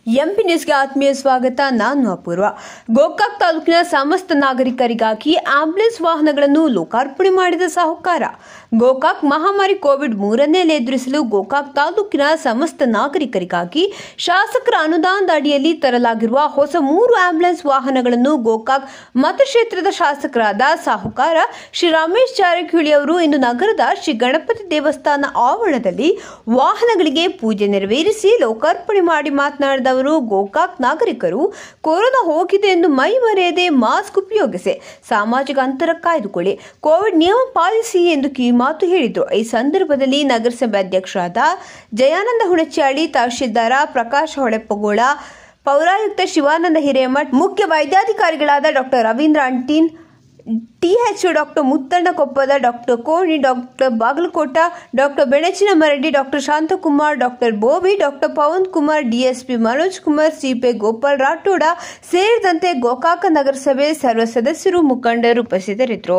MP ನ್ಯೂಸ್ಗೆ ಆತ್ಮೀಯ ಸ್ವಾಗತ ನಾನು ಅಪೂರ್ವ ಗೋಕಾಕ್ ತಾಲೂಕಿನ ಸಮಸ್ತ ನಾಗರಿಕರಿಗಾಗಿ ಆಂಬ್ಯುಲೆನ್ಸ್ ವಾಹನಗಳನ್ನು ಲೋಕಾರ್ಪಣೆ ಮಾಡಿದ ಸಾಹುಕಾರ ಗೋಕಾಕ್ ಮಹಾಮಾರಿ ಕೋವಿಡ್ ಮೂರನೇ ಅಲೆ ಎದುರಿಸಲು ಗೋಕಾಕ್ ತಾಲೂಕಿನ ಸಮಸ್ತ ನಾಗರಿಕರಿಗಾಗಿ ಶಾಸಕರ ಅನುದಾನದ ಅಡಿಯಲ್ಲಿ ತರಲಾಗಿರುವ ಹೊಸ ಮೂರು ಆಂಬ್ಯುಲೆನ್ಸ್ ವಾಹನಗಳನ್ನು ಗೋಕಾಕ್ ಮತಕ್ಷೇತ್ರದ ಶಾಸಕರಾದ ಸಾಹುಕಾರ ಶ್ರೀ ರಮೇಶ್ ಜಾರಕಿಹೊಳಿ ಅವರು ಇಂದು ನಗರದ ಶ್ರೀ ಗಣಪತಿ ದೇವಸ್ಥಾನ ಆವರಣದಲ್ಲಿ ವಾಹನಗಳಿಗೆ ಪೂಜೆ ನೆರವೇರಿಸಿ ಲೋಕಾರ್ಪಣೆ ಮಾಡಿ ಮಾತನಾಡಿದ ಅವರು ಗೋಕಾಕ್ ನಾಗರಿಕರು ಕೊರೋನಾ ಹೋಗಿದೆ ಎಂದು ಮೈ ಮರೆಯದೆ ಮಾಸ್ಕ್ ಉಪಯೋಗಿಸಿ ಸಾಮಾಜಿಕ ಅಂತರ ಕಾಯ್ದುಕೊಳ್ಳಿ ಕೋವಿಡ್ ನಿಯಮ ಪಾಲಿಸಿ ಎಂದು ಕಿವಿಮಾತು ಹೇಳಿದರು ಈ ಸಂದರ್ಭದಲ್ಲಿ ನಗರಸಭೆ ಅಧ್ಯಕ್ಷರಾದ ಜಯಾನಂದ ಹುಣಚ್ಚಾಳಿ ತಹಶೀಲ್ದಾರ ಪ್ರಕಾಶ್ ಹೊಳೆಪ್ಪಗೋಳ ಪೌರಾಯುಕ್ತ ಶಿವಾನಂದ ಹಿರೇಮಠ್ ಮುಖ್ಯ ವೈದ್ಯಾಧಿಕಾರಿಗಳಾದ doctor Ravindra Antin THO doctor Muttanna Koppad doctor Koni doctor Bagalkot doctor Benachinamaradi doctor Shantakumar doctor Bovi doctor Pavan Kumar DSP Manoj Kumar CP Gopal Rathod ಸೇರಿದಂತೆ ಗೋಕಾಕ ನಗರಸಭೆ ಸರ್ವ ಸದಸ್ಯರು ಮುಖಂಡರು ಉಪಸ್ಥಿತರಿದ್ದರು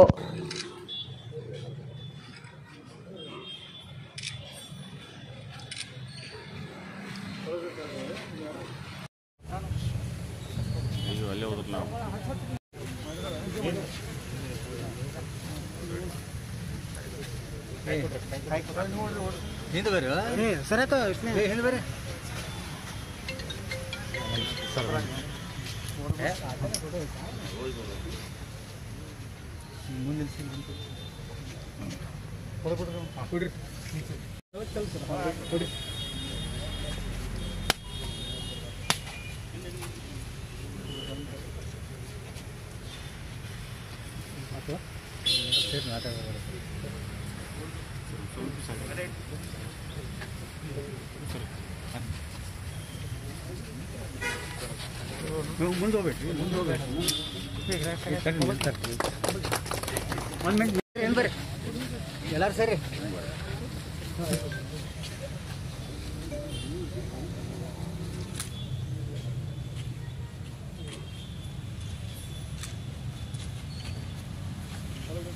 ಅಯ್ಯೋ ಅಲ್ಲೇ ಹೋದ್ರು ನಾವು ಹಿಂದೆ ಬರ್ರಿ ಸರ್ ಆಯ್ತು ಹಿಂದೆ ಬರ್ರಿ ಮುಂದೆ ಹೋಗ್ಬೇಡ್ರಿ ಮುಂದೆ ಹೋಗ್ಬೇಡ್ರಿ ಒಂದು ಮಿನಿಟ್ ಏನು ಬರ್ರಿ ಎಲ್ಲಾರು ಸರಿ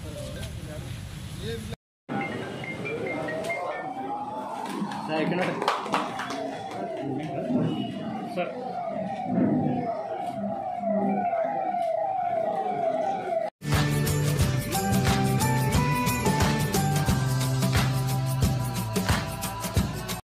ಸರ್